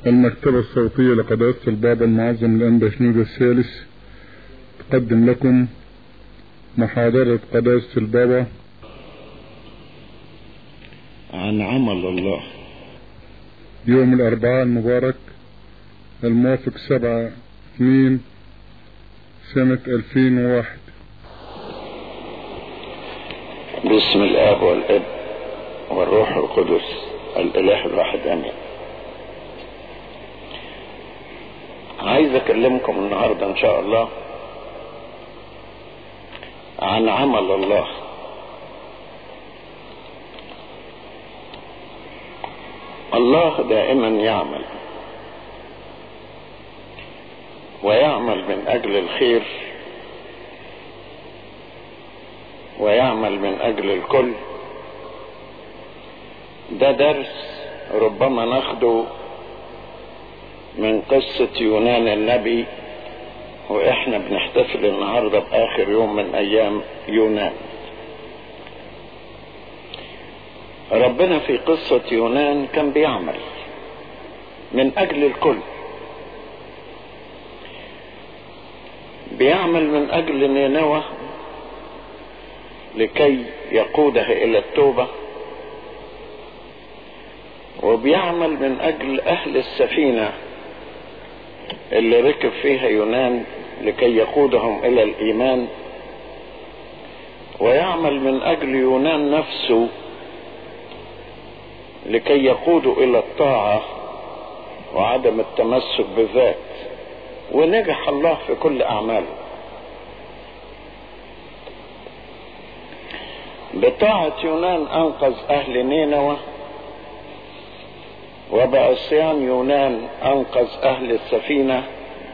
المكتبة الصوتية لقداسة البابا المعظم الأنبا شنود الثالث تقدم لكم محاضرة قداسة البابا عن عمل الله يوم الأربعاء المبارك الموافق سبعة اثنين سنة ألفين وواحد باسم الاب والاب والروح القدس الاله الواحد امين عايز اكلمكم النهارده ان شاء الله عن عمل الله الله دائما يعمل ويعمل من اجل الخير ويعمل من اجل الكل ده درس ربما ناخده من قصة يونان النبي واحنا بنحتفل النهاردة باخر يوم من ايام يونان ربنا في قصة يونان كان بيعمل من اجل الكل بيعمل من اجل نينوى لكي يقودها الى التوبة وبيعمل من اجل اهل السفينة اللي ركب فيها يونان لكي يقودهم الى الايمان ويعمل من اجل يونان نفسه لكي يقودوا الى الطاعة وعدم التمسك بالذات ونجح الله في كل اعماله بطاعة يونان انقذ اهل نينوى وبعصيان يونان انقذ اهل السفينة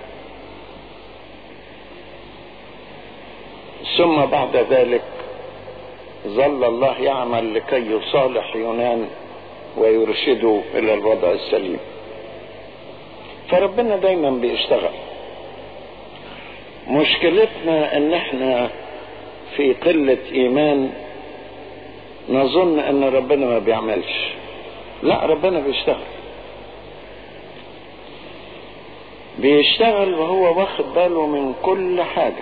ثم بعد ذلك ظل الله يعمل لكي يصالح يونان ويرشده الى الوضع السليم فربنا دايما بيشتغل مشكلتنا ان احنا في قلة ايمان نظن ان ربنا ما بيعملش لا ربنا بيشتغل بيشتغل وهو واخد باله من كل حاجة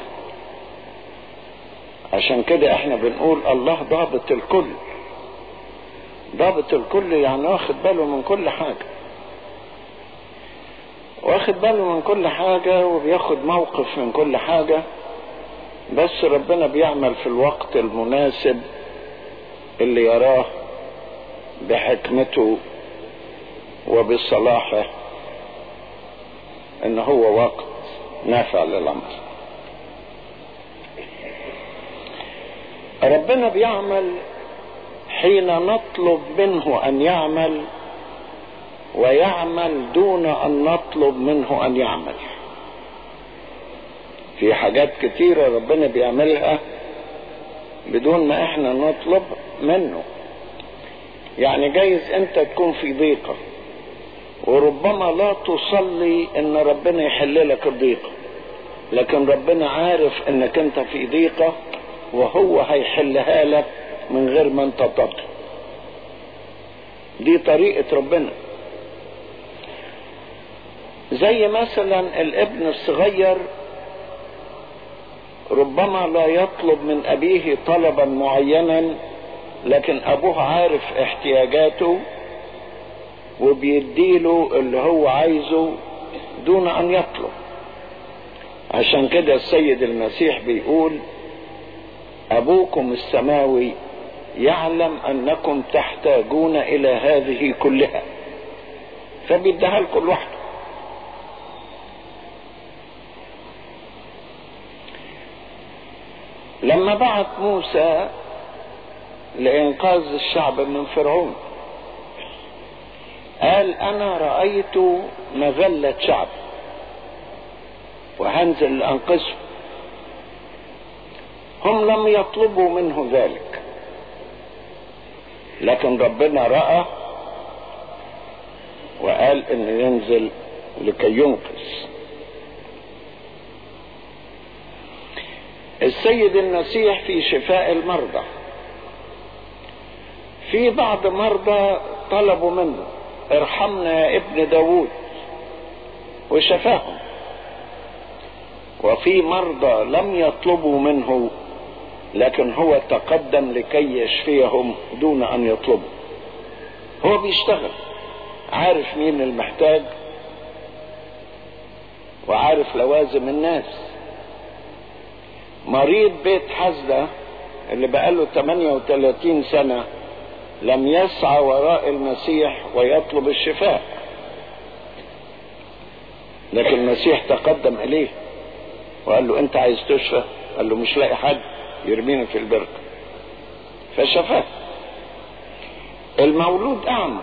عشان كده احنا بنقول الله ضابط الكل ضابط الكل يعني واخد باله من كل حاجة واخد باله من كل حاجة وبياخد موقف من كل حاجة بس ربنا بيعمل في الوقت المناسب اللي يراه بحكمته وبصلاحه ان هو وقت نافع للامر ربنا بيعمل حين نطلب منه ان يعمل ويعمل دون ان نطلب منه ان يعمل في حاجات كتيرة ربنا بيعملها بدون ما احنا نطلب منه يعني جايز انت تكون في ضيقة وربما لا تصلي ان ربنا يحل لك الضيقة لكن ربنا عارف انك انت في ضيقة وهو هيحلها لك من غير ما انت تطلب دي طريقة ربنا زي مثلا الابن الصغير ربما لا يطلب من ابيه طلبا معينا لكن ابوه عارف احتياجاته وبيديله اللي هو عايزه دون ان يطلب عشان كده السيد المسيح بيقول ابوكم السماوي يعلم انكم تحتاجون الى هذه كلها فبيديها لكم لوحده لما بعت موسى لإنقاذ الشعب من فرعون قال أنا رأيت مذلة شعب وهنزل لأنقذه هم لم يطلبوا منه ذلك لكن ربنا رأى وقال انه ينزل لكي ينقذ السيد المسيح في شفاء المرضى في بعض مرضى طلبوا منه ارحمنا يا ابن داود وشفاهم وفي مرضى لم يطلبوا منه لكن هو تقدم لكي يشفيهم دون ان يطلبوا هو بيشتغل عارف مين المحتاج وعارف لوازم الناس مريض بيت حزدة اللي بقاله 38 سنة لم يسعى وراء المسيح ويطلب الشفاء لكن المسيح تقدم اليه وقال له انت عايز تشفى قال له مش لاقي حد يرميني في البركة فشفاه المولود اعمى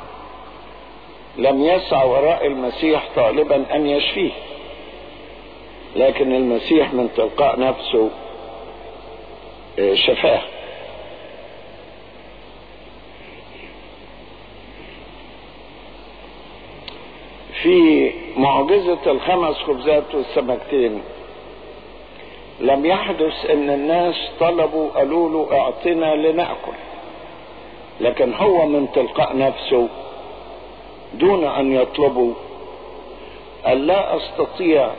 لم يسعى وراء المسيح طالبا ان يشفيه لكن المسيح من تلقاء نفسه شفاه في معجزة الخمس خبزات والسمكتين لم يحدث ان الناس طلبوا قالوا له اعطنا لنأكل لكن هو من تلقاء نفسه دون ان يطلبوا قال لا استطيع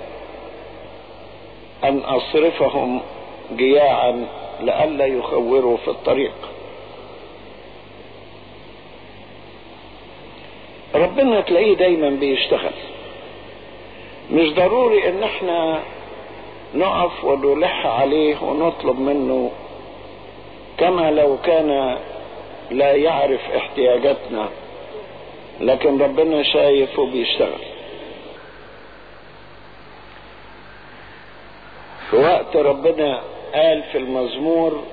ان اصرفهم جياعا لئلا يخوروا في الطريق ربنا تلاقيه دايما بيشتغل مش ضروري ان احنا نقف ونلح عليه ونطلب منه كما لو كان لا يعرف احتياجاتنا لكن ربنا شايف وبيشتغل في وقت ربنا قال في المزمور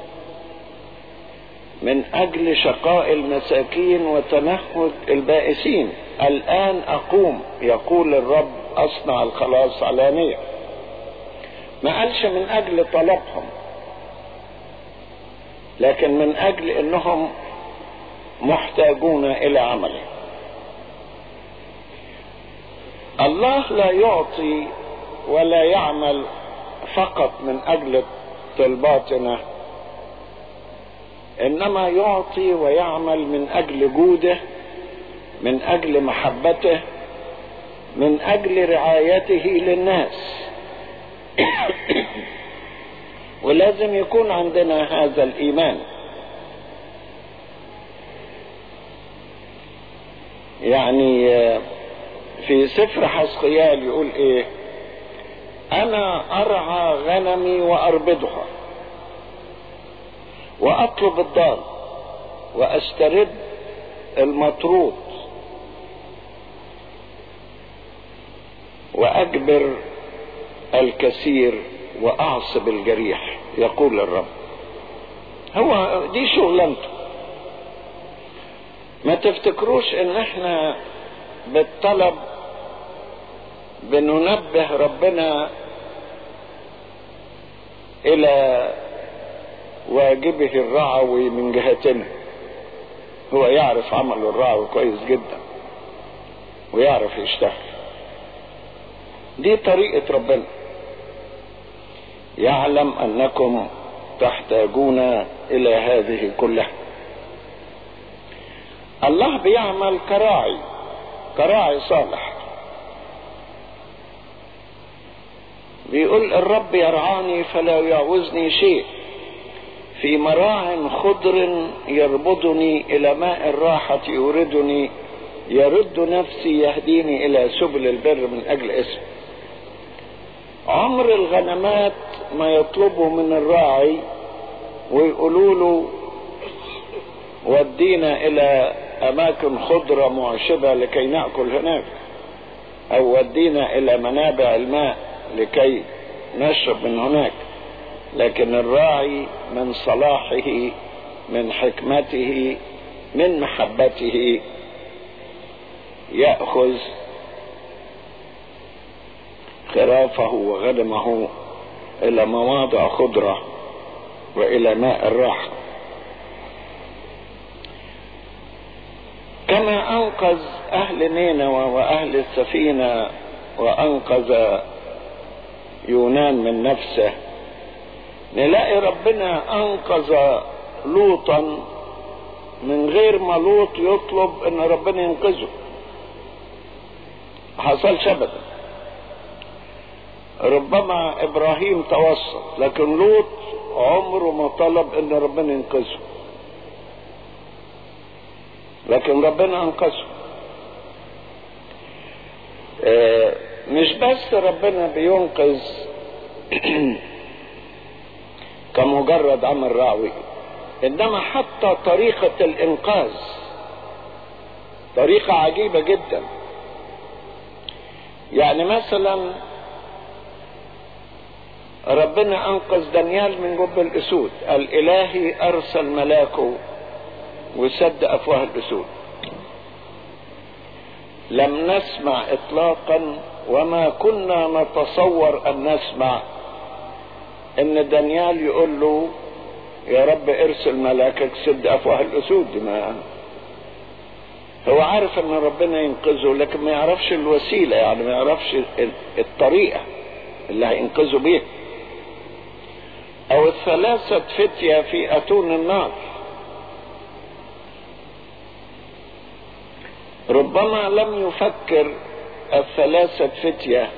من اجل شقاء المساكين وتنهد البائسين الان اقوم يقول الرب اصنع الخلاص علانيه ما قالش من اجل طلبهم لكن من اجل انهم محتاجون الى عمله الله لا يعطي ولا يعمل فقط من اجل طلباتنا انما يعطي ويعمل من اجل جوده من اجل محبته من اجل رعايته للناس ولازم يكون عندنا هذا الايمان يعني في سفر حسقيال يقول ايه انا ارعى غنمي واربدها واطلب الضال واسترد المطرود واجبر الكثير واعصب الجريح يقول الرب هو دي شغلانته ما تفتكروش ان احنا بالطلب بننبه ربنا الى واجبه الرعوي من جهتنا هو يعرف عمل الرعوي كويس جدا ويعرف يشتغل دي طريقة ربنا يعلم انكم تحتاجون الى هذه كلها الله بيعمل كراعي كراعي صالح بيقول الرب يرعاني فلا يعوزني شيء في مراع خضر يربضني الى ماء الراحة يوردني يرد نفسي يهديني الى سبل البر من اجل اسمه عمر الغنمات ما يطلبوا من الراعي ويقولوا له ودينا الى اماكن خضرة معشبة لكي نأكل هناك او ودينا الى منابع الماء لكي نشرب من هناك لكن الراعي من صلاحه من حكمته من محبته يأخذ خرافه وغنمه الى مواضع خضرة والى ماء الراحة كما انقذ اهل نينوى واهل السفينة وانقذ يونان من نفسه نلاقي ربنا انقذ لوطا من غير ما لوط يطلب ان ربنا ينقذه حصلش ابدا ربما ابراهيم توسط لكن لوط عمره ما طلب ان ربنا ينقذه لكن ربنا انقذه آه، مش بس ربنا بينقذ كمجرد عمل رعوي انما حتى طريقة الانقاذ طريقة عجيبة جدا يعني مثلا ربنا انقذ دانيال من جب الاسود الالهي ارسل ملاكه وسد افواه الاسود لم نسمع اطلاقا وما كنا نتصور ان نسمع ان دانيال يقول له يا رب ارسل ملاكك سد افواه الاسود ما هو عارف ان ربنا ينقذه لكن ما يعرفش الوسيله يعني ما يعرفش الطريقه اللي هينقذه بيها او الثلاثه فتيه في اتون النار ربما لم يفكر الثلاثه فتيه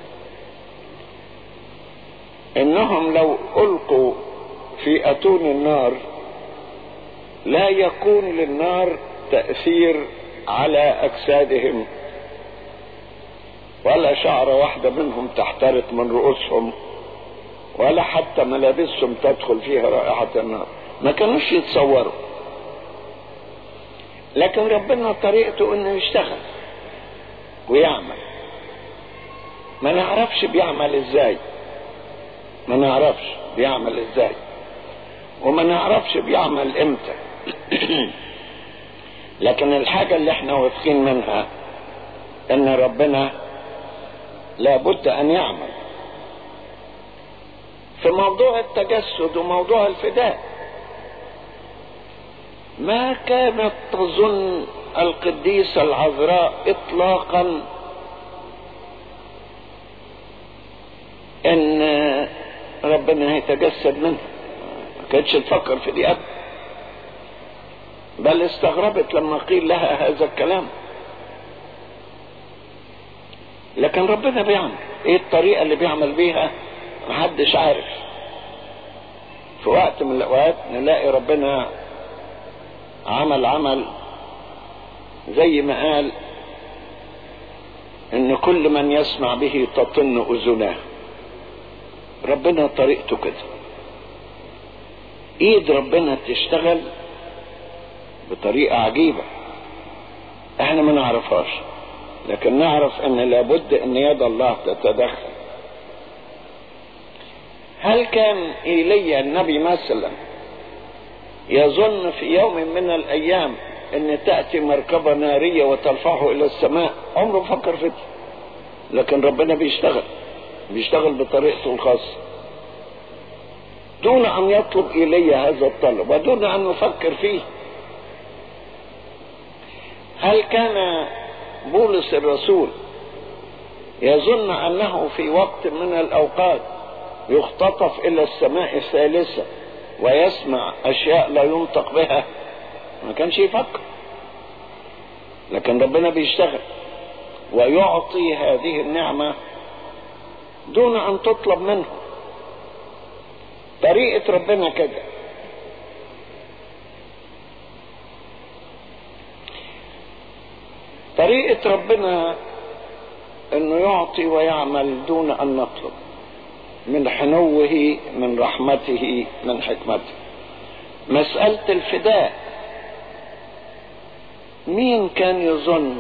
انهم لو القوا في اتون النار لا يكون للنار تاثير على اجسادهم ولا شعره واحده منهم تحترق من رؤوسهم ولا حتى ملابسهم تدخل فيها رائحه النار ما كانوش يتصوروا لكن ربنا طريقته انه يشتغل ويعمل ما نعرفش بيعمل ازاي ما نعرفش بيعمل ازاي وما نعرفش بيعمل امتى لكن الحاجة اللي احنا واثقين منها ان ربنا لابد ان يعمل في موضوع التجسد وموضوع الفداء ما كانت تظن القديسة العذراء اطلاقا ان ربنا هيتجسد منها ما كانتش تفكر في دي ابدا بل استغربت لما قيل لها هذا الكلام لكن ربنا بيعمل ايه الطريقة اللي بيعمل بيها محدش عارف في وقت من الاوقات نلاقي ربنا عمل عمل زي ما قال ان كل من يسمع به تطن اذناه ربنا طريقته كده ايد ربنا تشتغل بطريقة عجيبة احنا ما نعرفهاش لكن نعرف ان لابد ان يد الله تتدخل هل كان ايليا النبي مثلا يظن في يوم من الايام ان تأتي مركبة نارية وترفعه الى السماء عمره فكر في لكن ربنا بيشتغل بيشتغل بطريقته الخاصة دون ان يطلب الي هذا الطلب ودون ان نفكر فيه هل كان بولس الرسول يظن انه في وقت من الاوقات يختطف الى السماء الثالثة ويسمع اشياء لا ينطق بها ما كانش يفكر لكن ربنا بيشتغل ويعطي هذه النعمة دون ان تطلب منه طريقة ربنا كده طريقة ربنا انه يعطي ويعمل دون ان نطلب من حنوه من رحمته من حكمته مسألة الفداء مين كان يظن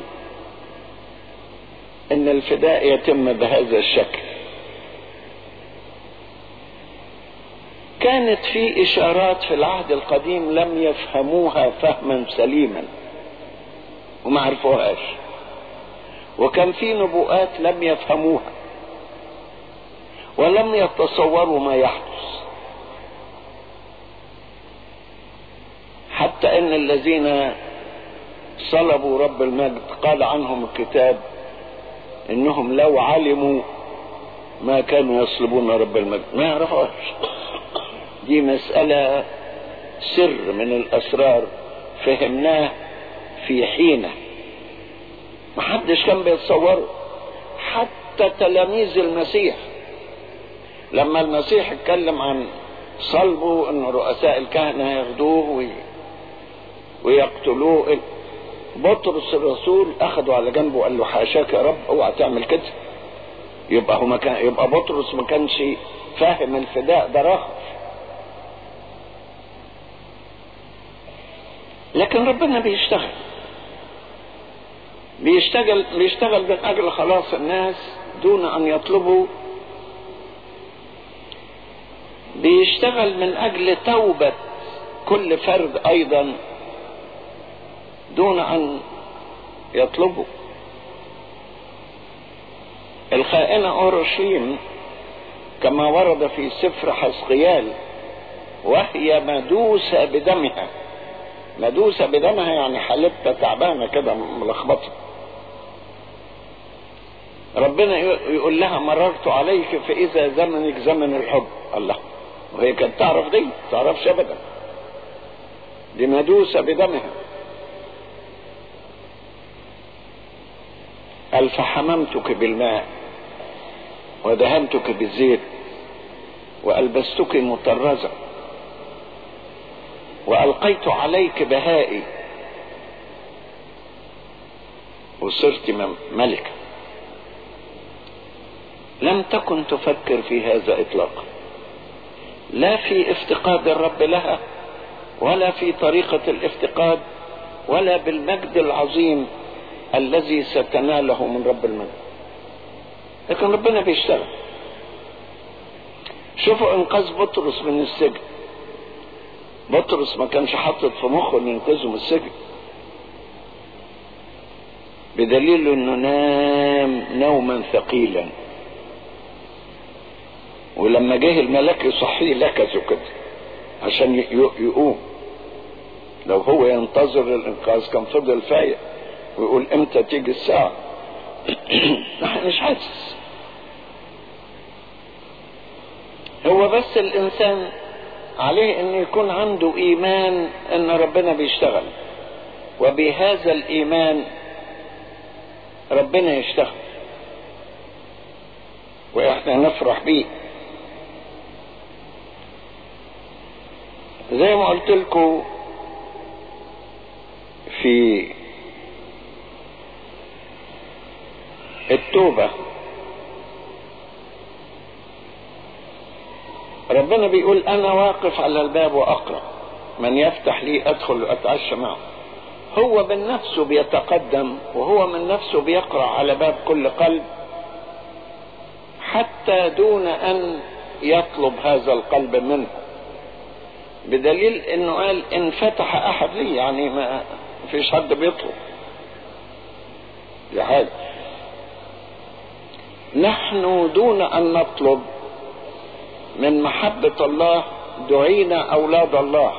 ان الفداء يتم بهذا الشكل كانت في اشارات في العهد القديم لم يفهموها فهما سليما وما عرفوهاش وكان في نبوءات لم يفهموها ولم يتصوروا ما يحدث حتى ان الذين صلبوا رب المجد قال عنهم الكتاب انهم لو علموا ما كانوا يصلبون رب المجد ما يعرفوش دي مسألة سر من الأسرار فهمناه في حينه محدش كان بيتصوره حتى تلاميذ المسيح لما المسيح اتكلم عن صلبه ان رؤساء الكهنة ياخدوه وي... ويقتلوه بطرس الرسول اخده على جنبه وقال له حاشاك يا رب اوعى تعمل كده يبقى هو ما كان يبقى بطرس ما كانش فاهم الفداء ده رخص لكن ربنا بيشتغل بيشتغل بيشتغل من اجل خلاص الناس دون ان يطلبوا بيشتغل من اجل توبة كل فرد ايضا دون ان يطلبوا الخائنة اورشليم كما ورد في سفر حسقيال وهي مدوسة بدمها مدوسة بدمها يعني حالتها تعبانة كده ملخبطة ربنا يقول لها مررت عليك فإذا زمنك زمن الحب الله وهي كانت تعرف دي تعرفش أبدا دي مدوسة بدمها قال فحممتك بالماء ودهنتك بالزيت وألبستك مطرزة وألقيت عليك بهائي وصرت ملكة لم تكن تفكر في هذا إطلاقا لا في افتقاد الرب لها ولا في طريقة الافتقاد ولا بالمجد العظيم الذي ستناله من رب المجد لكن ربنا بيشتغل شوفوا انقاذ بطرس من السجن بطرس ما كانش حاطط في مخه انه ينقذه من السجن بدليل انه نام نوما ثقيلا ولما جه الملاك يصحيه لكزه كده عشان يقوم لو هو ينتظر الانقاذ كان فضل فايق ويقول امتى تيجي الساعة مش حاسس هو بس الانسان عليه ان يكون عنده ايمان ان ربنا بيشتغل وبهذا الايمان ربنا يشتغل واحنا نفرح بيه زي ما قلت لكم في التوبة ربنا بيقول أنا واقف على الباب وأقرأ من يفتح لي أدخل وأتعشى معه هو من نفسه بيتقدم وهو من نفسه بيقرأ على باب كل قلب حتى دون أن يطلب هذا القلب منه بدليل انه قال ان فتح احد لي يعني ما فيش حد بيطلب دي حاجة نحن دون ان نطلب من محبة الله دعينا اولاد الله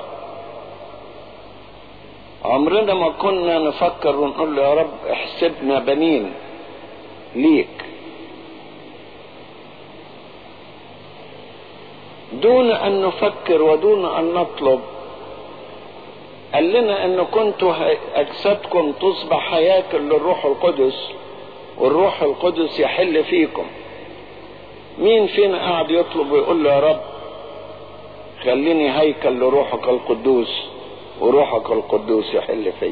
عمرنا ما كنا نفكر ونقول له يا رب احسبنا بنين ليك دون ان نفكر ودون ان نطلب قال لنا ان كنتوا اجسادكم تصبح هياكل للروح القدس والروح القدس يحل فيكم مين فينا قاعد يطلب ويقول له يا رب خليني هيكل لروحك القدوس وروحك القدوس يحل فيا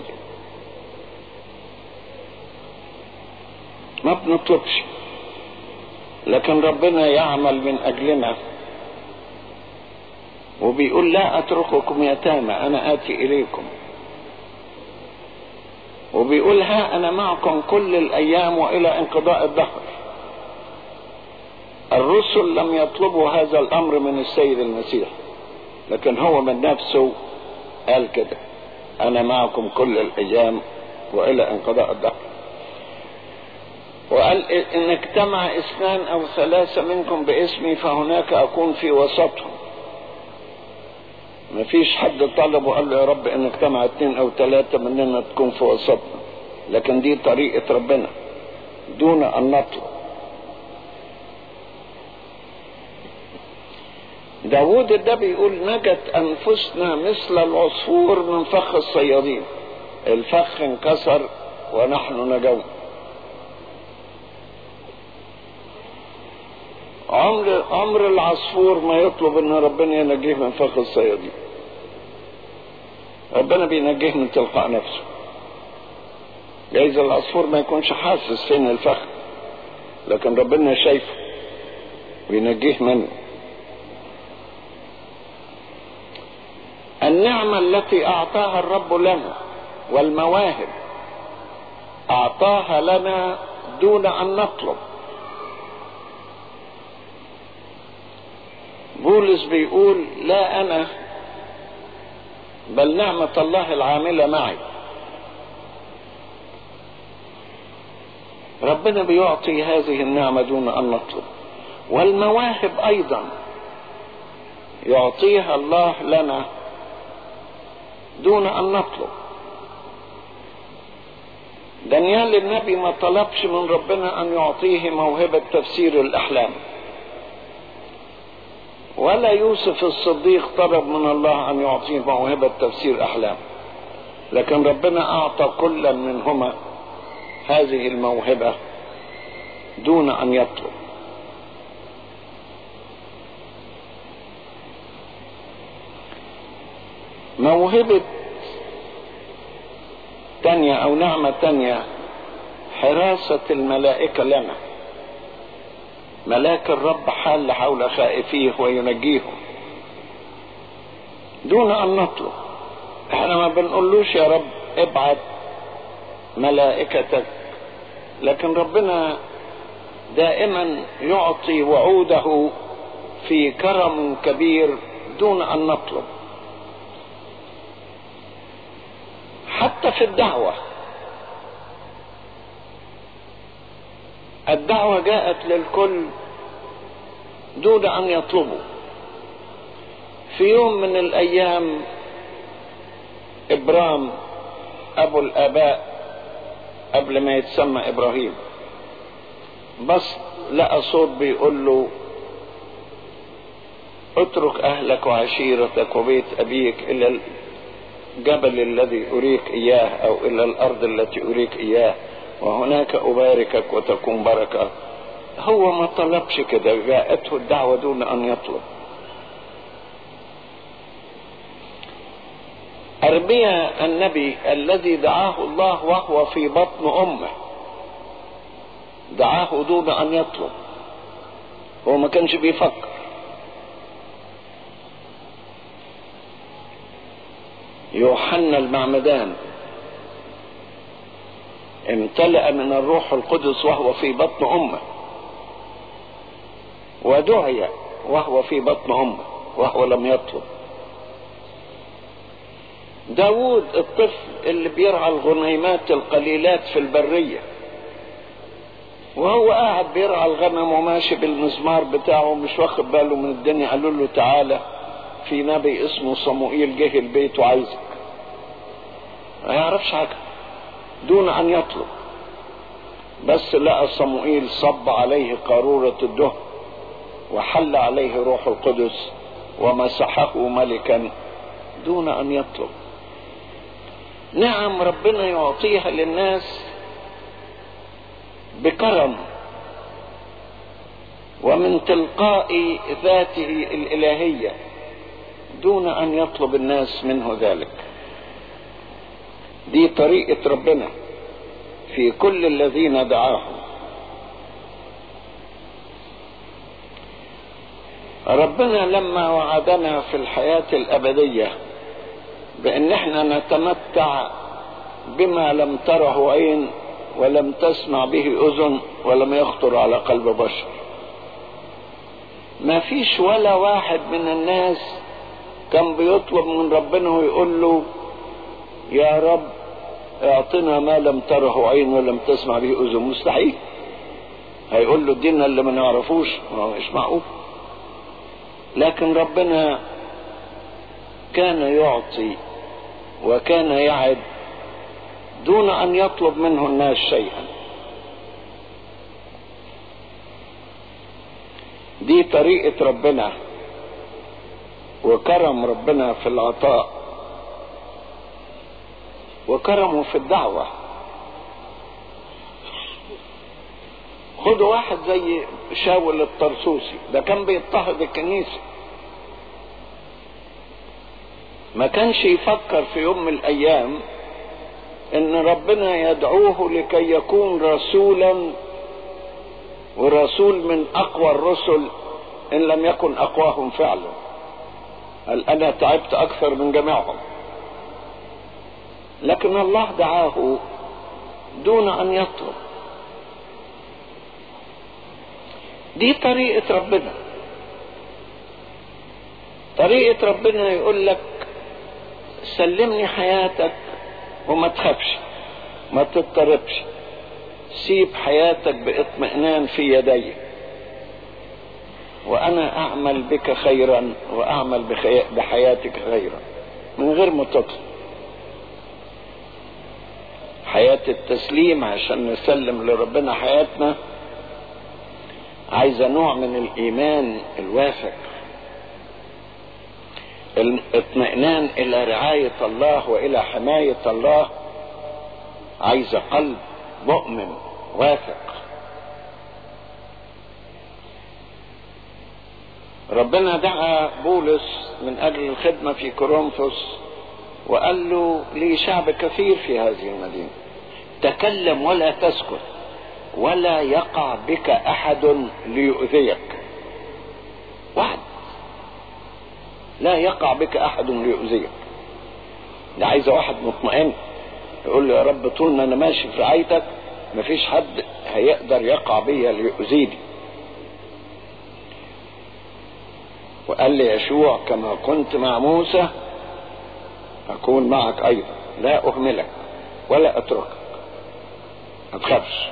ما بنطلبش لكن ربنا يعمل من اجلنا وبيقول لا اترككم يتامى انا اتي اليكم وبيقول ها انا معكم كل الايام والى انقضاء الدهر الرسل لم يطلبوا هذا الامر من السيد المسيح لكن هو من نفسه قال كده انا معكم كل الايام والى انقضاء الدهر وقال ان اجتمع اثنان او ثلاثه منكم باسمي فهناك اكون في وسطهم ما فيش حد طلب وقال له يا رب ان اجتمع اتنين او ثلاثة مننا تكون في وسطنا لكن دي طريقة ربنا دون ان نطلب داود ده بيقول نجت انفسنا مثل العصفور من فخ الصيادين الفخ انكسر ونحن نجوم عمر عمر العصفور ما يطلب ان ربنا ينجيه من فخ الصيادين ربنا بينجيه من تلقاء نفسه جايز العصفور ما يكونش حاسس فين الفخ لكن ربنا شايفه وينجيه منه النعمة التي أعطاها الرب لنا والمواهب أعطاها لنا دون أن نطلب بولس بيقول لا أنا بل نعمة الله العاملة معي ربنا بيعطي هذه النعمة دون أن نطلب والمواهب أيضا يعطيها الله لنا دون أن نطلب دانيال النبي ما طلبش من ربنا أن يعطيه موهبة تفسير الأحلام ولا يوسف الصديق طلب من الله أن يعطيه موهبة تفسير أحلام لكن ربنا أعطى كلا منهما هذه الموهبة دون أن يطلب موهبة تانية أو نعمة تانية حراسة الملائكة لنا ملاك الرب حال حول خائفيه وينجيهم دون أن نطلب احنا ما بنقولوش يا رب ابعت ملائكتك لكن ربنا دائما يعطي وعوده في كرم كبير دون أن نطلب حتى في الدعوة الدعوة جاءت للكل دون أن يطلبوا في يوم من الأيام إبرام أبو الآباء قبل ما يتسمى إبراهيم بس لقى صوت بيقول له اترك أهلك وعشيرتك وبيت أبيك إلى الجبل الذي أريك إياه أو إلى الأرض التي أريك إياه وهناك أباركك وتكون بركة هو ما طلبش كده جاءته الدعوة دون أن يطلب أرميا النبي الذي دعاه الله وهو في بطن أمه دعاه دون أن يطلب هو ما كانش بيفكر يوحنا المعمدان امتلأ من الروح القدس وهو في بطن أمه ودعي وهو في بطن أمه وهو لم يطلب داود الطفل اللي بيرعى الغنيمات القليلات في البرية وهو قاعد بيرعى الغنم وماشي بالمزمار بتاعه مش واخد باله من الدنيا قالوا له تعالى في نبي اسمه صموئيل جه البيت وعايزك ما يعرفش حاجة دون أن يطلب بس لقى صموئيل صب عليه قارورة الدهن وحل عليه روح القدس ومسحه ملكا دون أن يطلب نعم ربنا يعطيها للناس بكرم ومن تلقاء ذاته الإلهية دون أن يطلب الناس منه ذلك دي طريقة ربنا في كل الذين دعاهم ربنا لما وعدنا في الحياة الأبدية بأن احنا نتمتع بما لم تره عين ولم تسمع به أذن ولم يخطر على قلب بشر ما فيش ولا واحد من الناس كان بيطلب من ربنا ويقول له يا رب اعطنا ما لم تره عين ولم تسمع به اذن مستحيل هيقول له ادينا اللي ما نعرفوش ما هو مش معقول لكن ربنا كان يعطي وكان يعد دون ان يطلب منه الناس شيئا دي طريقه ربنا وكرم ربنا في العطاء وكرمه في الدعوة خدوا واحد زي شاول الطرسوسي ده كان بيضطهد الكنيسة ما كانش يفكر في يوم من الأيام إن ربنا يدعوه لكي يكون رسولا ورسول من أقوى الرسل إن لم يكن أقواهم فعلا قال أنا تعبت أكثر من جميعهم لكن الله دعاه دون أن يطلب دي طريقة ربنا طريقة ربنا يقول لك سلمني حياتك وما تخافش ما تضطربش سيب حياتك باطمئنان في يدي وانا اعمل بك خيرا واعمل بخي... بحياتك خيرا من غير ما تطلب حياة التسليم عشان نسلم لربنا حياتنا عايزة نوع من الإيمان الواثق الاطمئنان إلى رعاية الله وإلى حماية الله عايزة قلب مؤمن واثق ربنا دعا بولس من أجل الخدمة في كورنثوس وقال له لي شعب كثير في هذه المدينة تكلم ولا تسكت ولا يقع بك أحد ليؤذيك واحد لا يقع بك أحد ليؤذيك ده عايزة واحد مطمئن يقول له يا رب طول ما أنا ماشي في رعايتك مفيش حد هيقدر يقع بيا ليؤذيني وقال لي يشوع كما كنت مع موسى أكون معك أيضا لا أهملك ولا أتركك ما تخافش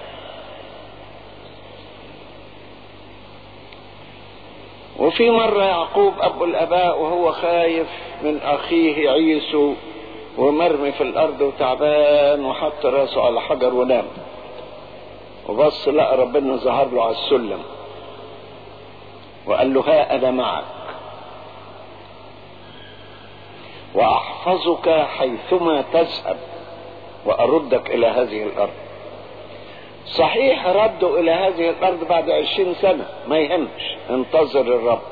وفي مرة يعقوب أبو الآباء وهو خايف من أخيه عيسو ومرمي في الأرض وتعبان وحط راسه على حجر ونام وبص لقى ربنا ظهر له على السلم وقال له ها أنا معك وأحفظك حيثما تذهب وأردك إلى هذه الأرض صحيح ردوا إلى هذه الأرض بعد عشرين سنة ما يهمش انتظر الرب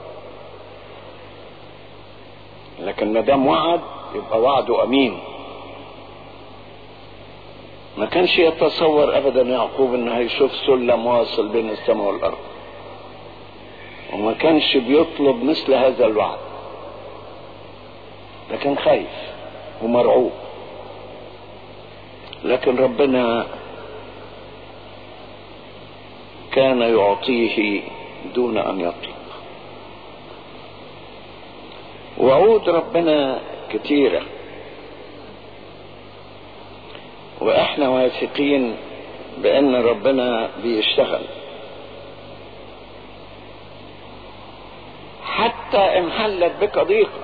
لكن ما دام وعد يبقى وعده أمين ما كانش يتصور أبدا يعقوب إنه هيشوف سلم واصل بين السماء والأرض وما كانش بيطلب مثل هذا الوعد لكن خايف ومرعوب لكن ربنا كان يعطيه دون ان يطلب وعود ربنا كتيرة واحنا واثقين بان ربنا بيشتغل حتى ان حلت بك ضيقة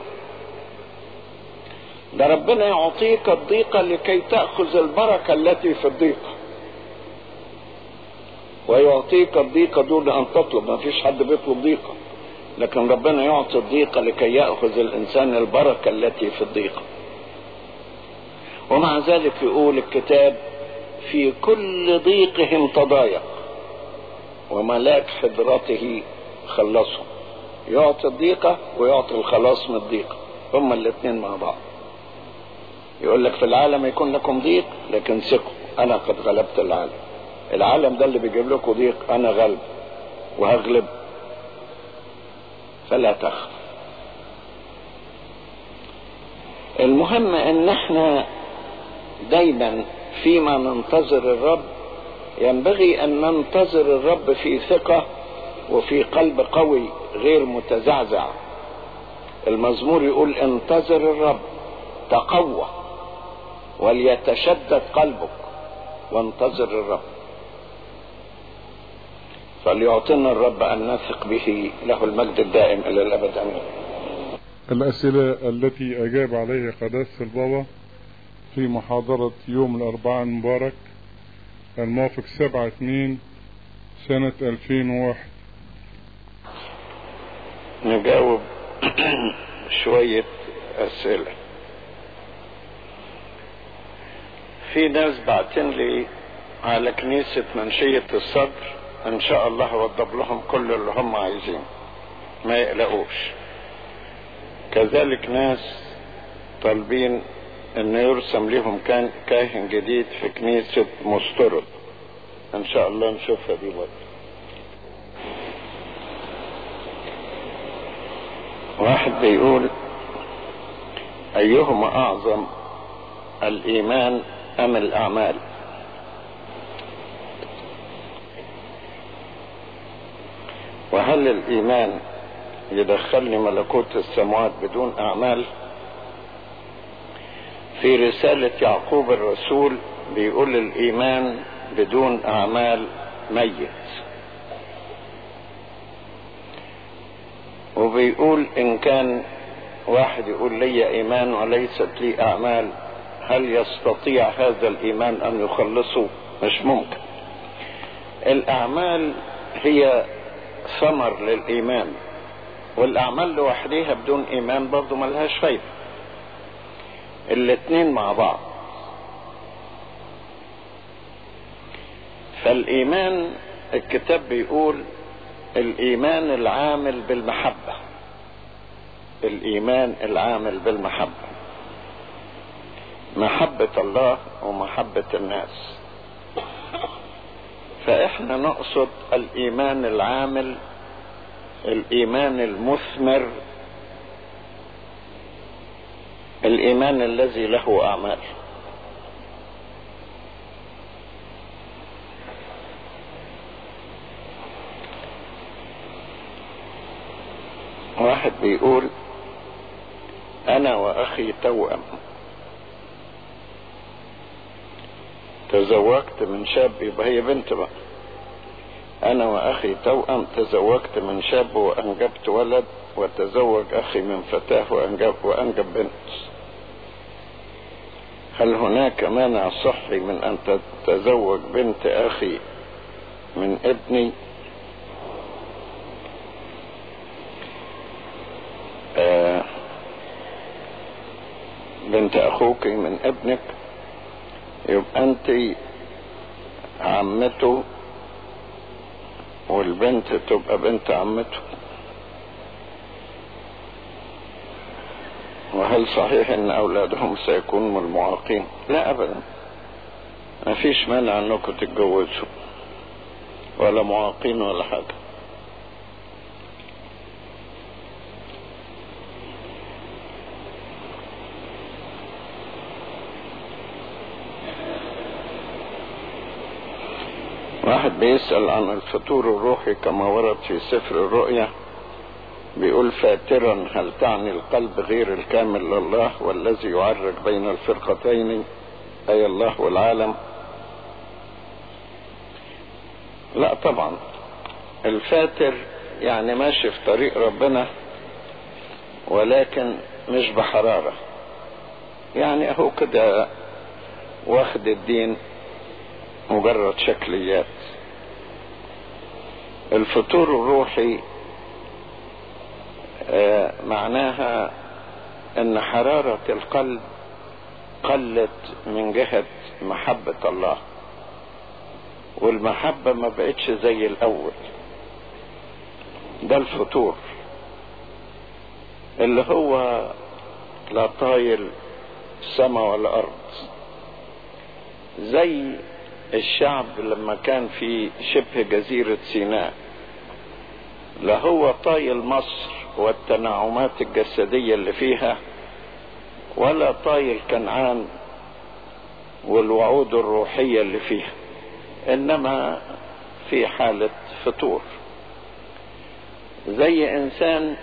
ده ربنا يعطيك الضيقة لكي تأخذ البركة التي في الضيقة ويعطيك الضيقة دون أن تطلب ما فيش حد بيطلب ضيقة لكن ربنا يعطي الضيقة لكي يأخذ الإنسان البركة التي في الضيقة ومع ذلك يقول الكتاب في كل ضيقهم تضايق وملاك حضرته خلصهم يعطي الضيقة ويعطي الخلاص من الضيقة هما الاثنين مع بعض يقول لك في العالم يكون لكم ضيق لكن ثقوا انا قد غلبت العالم العالم ده اللي بيجيب لكم ضيق انا غلب وهغلب فلا تخف المهم ان احنا دايما فيما ننتظر الرب ينبغي ان ننتظر الرب في ثقة وفي قلب قوي غير متزعزع المزمور يقول انتظر الرب تقوى وليتشدد قلبك وانتظر الرب فليعطنا الرب أن نثق به له المجد الدائم إلى الأبد أمين الأسئلة التي أجاب عليها قداسة البابا في محاضرة يوم الأربعاء المبارك الموافق سبعة اثنين سنة 2001 نجاوب شوية أسئلة في ناس بعتين لي على كنيسة منشية الصدر ان شاء الله اوضب لهم كل اللي هم عايزينه ما يقلقوش كذلك ناس طالبين ان يرسم لهم كان كاهن جديد في كنيسة مسترد ان شاء الله نشوفها دي برضه واحد بيقول ايهما اعظم الايمان ام الاعمال وهل الايمان يدخلني ملكوت السماوات بدون اعمال في رسالة يعقوب الرسول بيقول الايمان بدون اعمال ميت وبيقول ان كان واحد يقول لي ايمان وليست لي اعمال هل يستطيع هذا الايمان ان يخلصه مش ممكن الاعمال هي ثمر للايمان والاعمال لوحديها بدون ايمان برضه ملهاش فايده الاتنين مع بعض فالايمان الكتاب بيقول الايمان العامل بالمحبه الايمان العامل بالمحبه محبه الله ومحبه الناس فاحنا نقصد الايمان العامل الايمان المثمر الايمان الذي له اعمال واحد بيقول انا واخي توأم تزوجت من شاب يبقى هي بنت بقى انا واخي توأم تزوجت من شاب وانجبت ولد وتزوج اخي من فتاة وانجب وانجب بنت هل هناك مانع صحي من ان تتزوج بنت اخي من ابني آه بنت اخوك من ابنك يبقى انت عمته والبنت تبقى بنت عمته وهل صحيح ان اولادهم سيكونوا من المعاقين لا ابدا ما فيش مانع انكم تتجوزوا ولا معاقين ولا حاجه واحد بيسأل عن الفطور الروحي كما ورد في سفر الرؤيا بيقول فاترا هل تعني القلب غير الكامل لله والذي يعرج بين الفرقتين أي الله والعالم لا طبعا الفاتر يعني ماشي في طريق ربنا ولكن مش بحرارة يعني اهو كده واخد الدين مجرد شكليات الفطور الروحي آه معناها ان حرارة القلب قلت من جهة محبة الله والمحبة ما بقتش زي الاول ده الفطور اللي هو لا طايل سما ولا ارض زي الشعب لما كان في شبه جزيرة سيناء لا هو طايل مصر والتنعمات الجسدية اللي فيها ولا طايل كنعان والوعود الروحية اللي فيها انما في حالة فطور زي انسان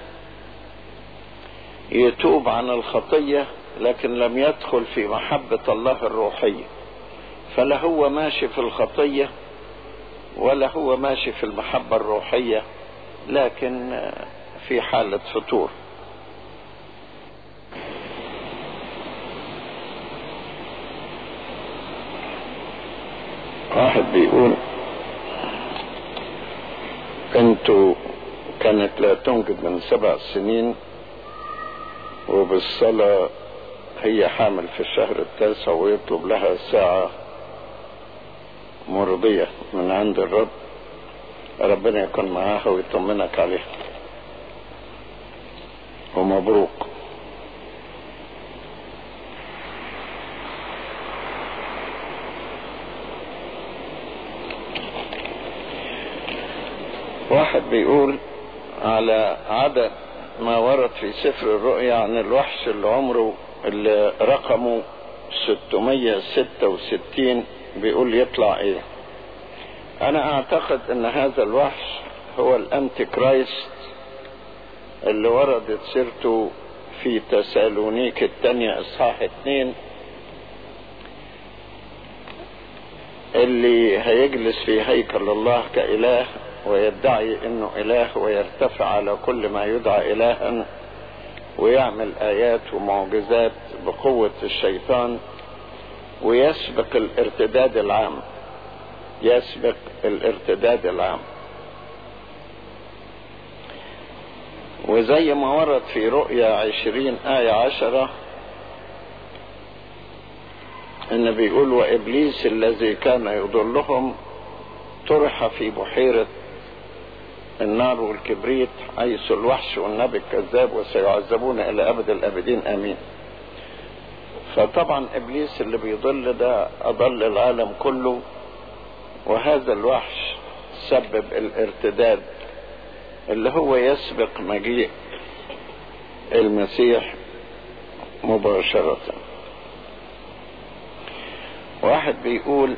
يتوب عن الخطية لكن لم يدخل في محبة الله الروحية فلا هو ماشي في الخطية ولا هو ماشي في المحبة الروحية لكن في حالة فطور واحد بيقول بنته كانت لا تنجب من سبع سنين وبالصلاة هي حامل في الشهر التاسع ويطلب لها ساعة مرضية من عند الرب ربنا يكون معاها ويطمنك عليها ومبروك واحد بيقول على عدد ما ورد في سفر الرؤيا عن الوحش اللي عمره اللي رقمه 666 بيقول يطلع ايه انا اعتقد ان هذا الوحش هو الانتي كرايست اللي وردت سيرته في تسالونيك الثانية اصحاح اتنين اللي هيجلس في هيكل الله كإله ويدعي انه اله ويرتفع على كل ما يدعى الها ويعمل ايات ومعجزات بقوة الشيطان ويسبق الارتداد العام يسبق الارتداد العام وزي ما ورد في رؤيا عشرين آية عشرة ان بيقول وابليس الذي كان يضلهم طرح في بحيرة النار والكبريت حيث الوحش والنبي الكذاب وسيعذبون الى ابد الابدين امين فطبعا ابليس اللي بيضل ده اضل العالم كله وهذا الوحش سبب الارتداد اللي هو يسبق مجيء المسيح مباشرة واحد بيقول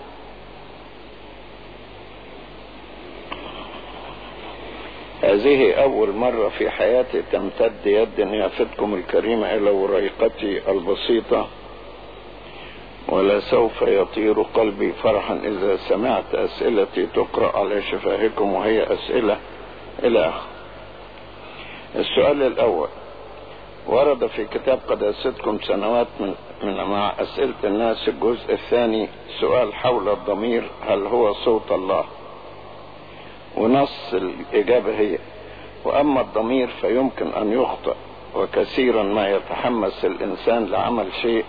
هذه أول مرة في حياتي تمتد يد نيافتكم الكريمة إلى وريقتي البسيطة ولا سوف يطير قلبي فرحا إذا سمعت أسئلتي تقرأ على شفاهكم وهي أسئلة إلى آخر السؤال الأول ورد في كتاب قداستكم سنوات من, من مع أسئلة الناس الجزء الثاني سؤال حول الضمير هل هو صوت الله ونص الإجابة هي وأما الضمير فيمكن أن يخطئ وكثيرا ما يتحمس الإنسان لعمل شيء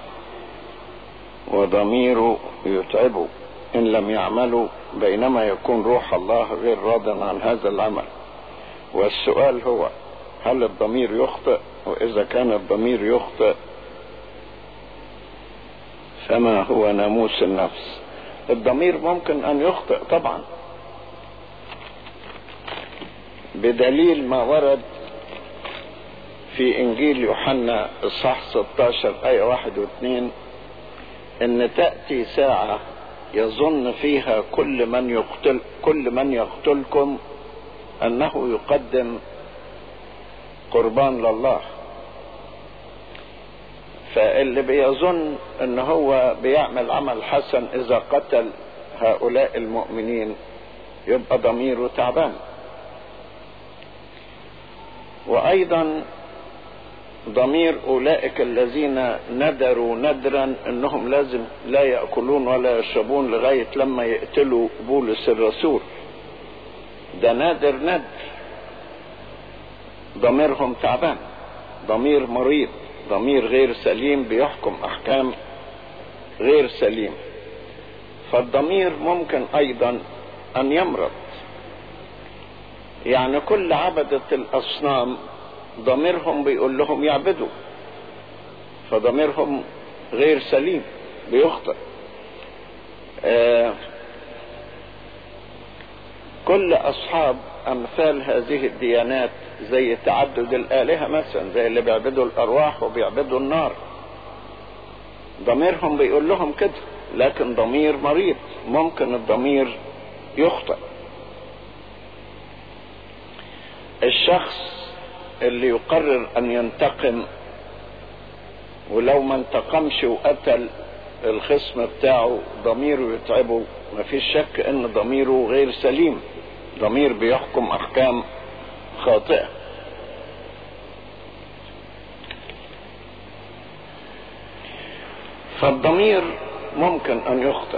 وضميره يتعبه إن لم يعمله بينما يكون روح الله غير راض عن هذا العمل والسؤال هو هل الضمير يخطئ وإذا كان الضمير يخطئ فما هو ناموس النفس الضمير ممكن أن يخطئ طبعا بدليل ما ورد في انجيل يوحنا اصحاح 16 ايه واحد واثنين ان تأتي ساعة يظن فيها كل من يقتل كل من يقتلكم انه يقدم قربان لله فاللي بيظن ان هو بيعمل عمل حسن اذا قتل هؤلاء المؤمنين يبقى ضميره تعبان وايضا ضمير اولئك الذين ندروا ندرا انهم لازم لا ياكلون ولا يشربون لغايه لما يقتلوا بولس الرسول ده نادر ندر ضميرهم تعبان ضمير مريض ضمير غير سليم بيحكم احكام غير سليم فالضمير ممكن ايضا ان يمرض يعني كل عبدة الأصنام ضميرهم بيقول لهم يعبدوا فضميرهم غير سليم بيخطئ آه كل أصحاب أمثال هذه الديانات زي تعدد الآلهة مثلا زي اللي بيعبدوا الأرواح وبيعبدوا النار ضميرهم بيقول لهم كده لكن ضمير مريض ممكن الضمير يخطئ الشخص اللي يقرر ان ينتقم ولو ما انتقمش وقتل الخصم بتاعه ضميره يتعبه ما فيش شك ان ضميره غير سليم ضمير بيحكم احكام خاطئه فالضمير ممكن ان يخطئ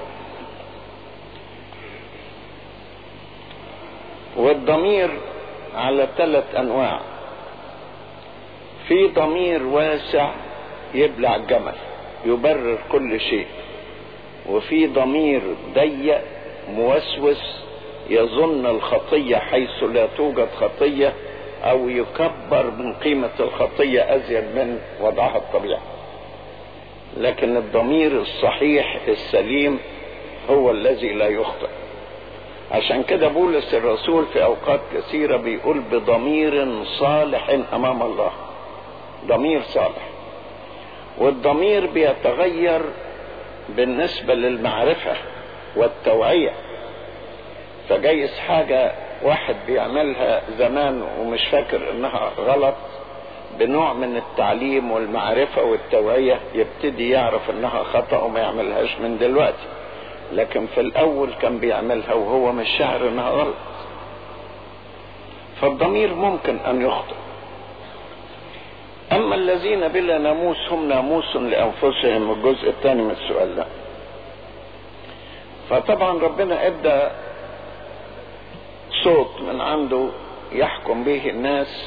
والضمير على ثلاث انواع في ضمير واسع يبلع الجمل يبرر كل شيء وفي ضمير ضيق موسوس يظن الخطية حيث لا توجد خطية او يكبر من قيمة الخطية ازيد من وضعها الطبيعي لكن الضمير الصحيح السليم هو الذي لا يخطئ عشان كده بولس الرسول في اوقات كثيرة بيقول بضمير صالح امام الله ضمير صالح والضمير بيتغير بالنسبة للمعرفة والتوعية فجايز حاجة واحد بيعملها زمان ومش فاكر انها غلط بنوع من التعليم والمعرفة والتوعية يبتدي يعرف انها خطأ وما يعملهاش من دلوقتي لكن في الاول كان بيعملها وهو مش شاعر انها غلط فالضمير ممكن ان يخطئ اما الذين بلا ناموس هم ناموس لانفسهم الجزء الثاني من السؤال ده فطبعا ربنا ادى صوت من عنده يحكم به الناس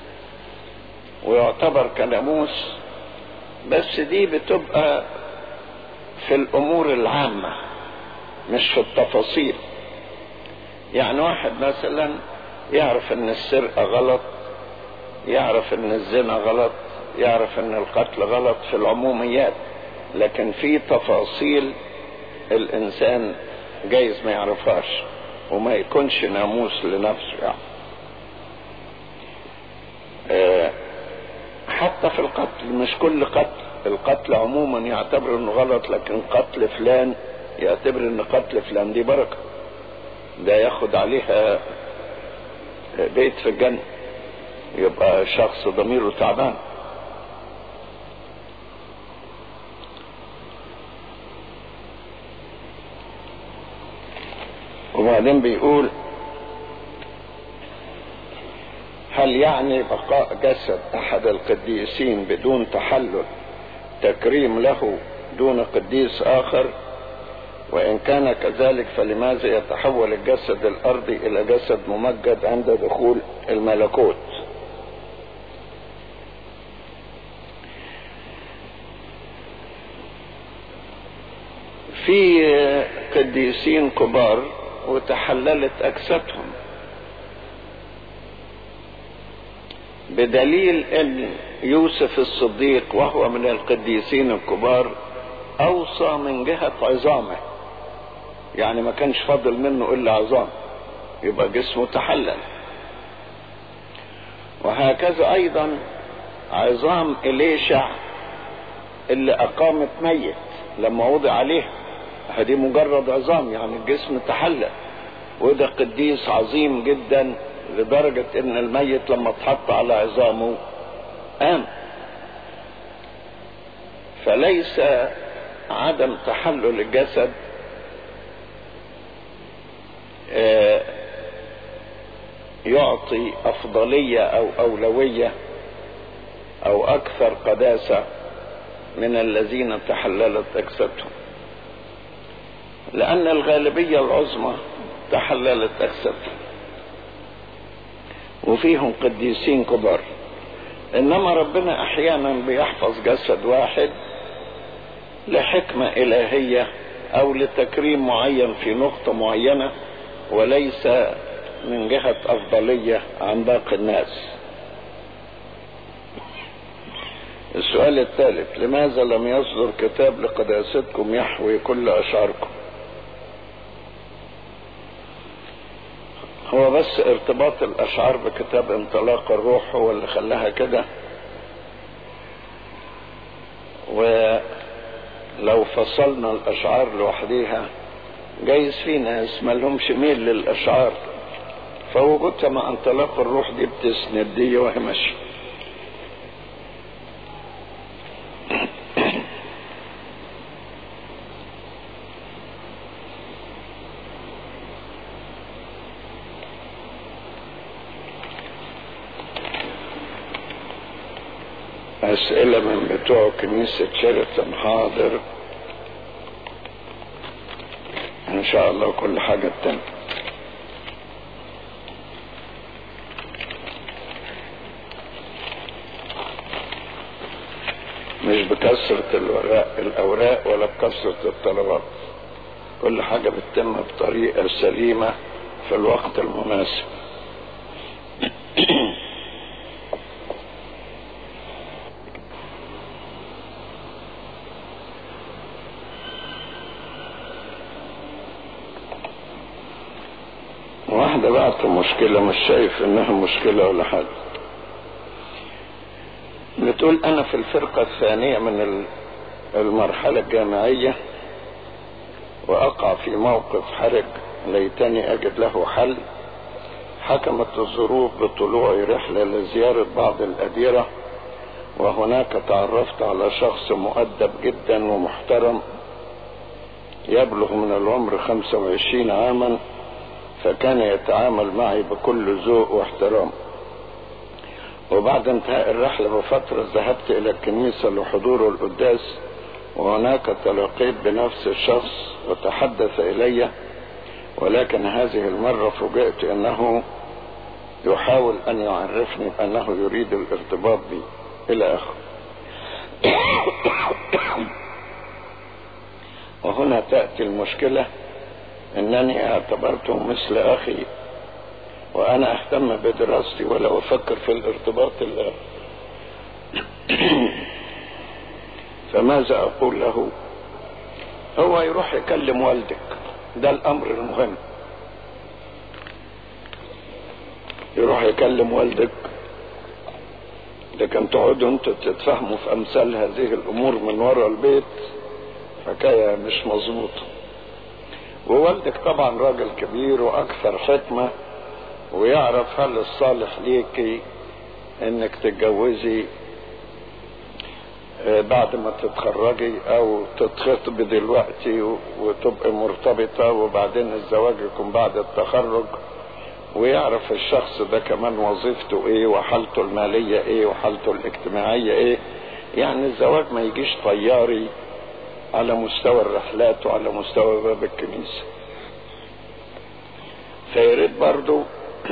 ويعتبر كناموس بس دي بتبقى في الامور العامة مش في التفاصيل يعني واحد مثلا يعرف ان السرقة غلط يعرف ان الزنا غلط يعرف ان القتل غلط في العموميات لكن في تفاصيل الانسان جايز ما يعرفهاش وما يكونش ناموس لنفسه يعني أه حتى في القتل مش كل قتل القتل عموما يعتبر انه غلط لكن قتل فلان يعتبر ان قتل فلان دي بركة ده ياخد عليها بيت في الجنة يبقى شخص ضميره تعبان وبعدين بيقول هل يعني بقاء جسد احد القديسين بدون تحلل تكريم له دون قديس اخر وان كان كذلك فلماذا يتحول الجسد الارضي الى جسد ممجد عند دخول الملكوت في قديسين كبار وتحللت اجسادهم بدليل ان يوسف الصديق وهو من القديسين الكبار اوصى من جهة عظامه يعني ما كانش فاضل منه الا عظام يبقى جسمه تحلل وهكذا ايضا عظام اليشع اللي اقامت ميت لما وضع عليه هذه مجرد عظام يعني الجسم تحلل وده قديس عظيم جدا لدرجة ان الميت لما اتحط على عظامه قام فليس عدم تحلل الجسد يعطي افضلية او اولوية او اكثر قداسة من الذين تحللت اجسادهم لان الغالبية العظمى تحللت اجسادهم وفيهم قديسين كبار انما ربنا احيانا بيحفظ جسد واحد لحكمة الهية او لتكريم معين في نقطة معينة وليس من جهة افضلية عن باقي الناس السؤال الثالث لماذا لم يصدر كتاب لقداستكم يحوي كل اشعاركم هو بس ارتباط الاشعار بكتاب انطلاق الروح هو اللي خلاها كده ولو فصلنا الاشعار لوحديها جايز في ناس ما لهمش ميل للاشعار فوجودها مع انطلاق الروح دي بتسند دي وهي ماشيه أسئلة من بتوع كنيسة شيرتون حاضر إن شاء الله كل حاجة تتم مش بكثرة الورق الأوراق ولا بكثرة الطلبات كل حاجة بتتم بطريقة سليمة في الوقت المناسب واحدة بعت مشكلة مش شايف انها مشكلة ولا حاجة بتقول انا في الفرقة الثانية من المرحلة الجامعية واقع في موقف حرج ليتني اجد له حل حكمت الظروف بطلوع رحلة لزيارة بعض الأديرة وهناك تعرفت على شخص مؤدب جدا ومحترم يبلغ من العمر 25 عاما فكان يتعامل معي بكل ذوق واحترام وبعد انتهاء الرحلة بفترة ذهبت إلى الكنيسة لحضور القداس وهناك تلقيت بنفس الشخص وتحدث إلي ولكن هذه المرة فوجئت أنه يحاول أن يعرفني بأنه يريد الارتباط بي إلى آخره وهنا تأتي المشكلة أنني اعتبرته مثل أخي وأنا أهتم بدراستي ولا أفكر في الارتباط الآن فماذا أقول له هو يروح يكلم والدك ده الأمر المهم يروح يكلم والدك لكن تقعدوا انتوا تتفاهموا في امثال هذه الامور من وراء البيت حكايه مش مظبوطه ووالدك طبعا راجل كبير واكثر حكمه ويعرف هل الصالح ليكي انك تتجوزي بعد ما تتخرجي او تتخطبي دلوقتي وتبقي مرتبطه وبعدين الزواج يكون بعد التخرج ويعرف الشخص ده كمان وظيفته ايه وحالته المالية ايه وحالته الاجتماعية ايه يعني الزواج ما يجيش طياري على مستوى الرحلات وعلى مستوى باب الكنيسة فياريت برضو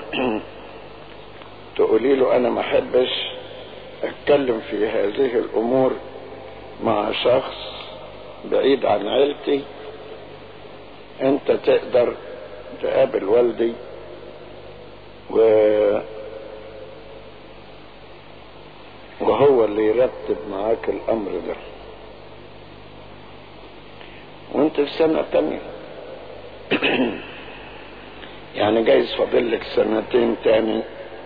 تقولي له انا ما احبش اتكلم في هذه الامور مع شخص بعيد عن عيلتي انت تقدر تقابل والدي و وهو اللي يرتب معاك الامر ده وانت في سنة تانية يعني جايز فاضل لك سنتين تاني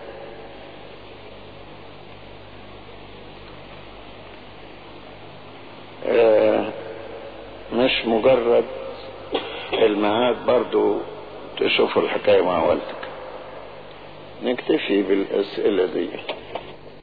آه مش مجرد الميعاد برضو تشوفوا الحكاية مع والدك نكتفي بالأسئلة دي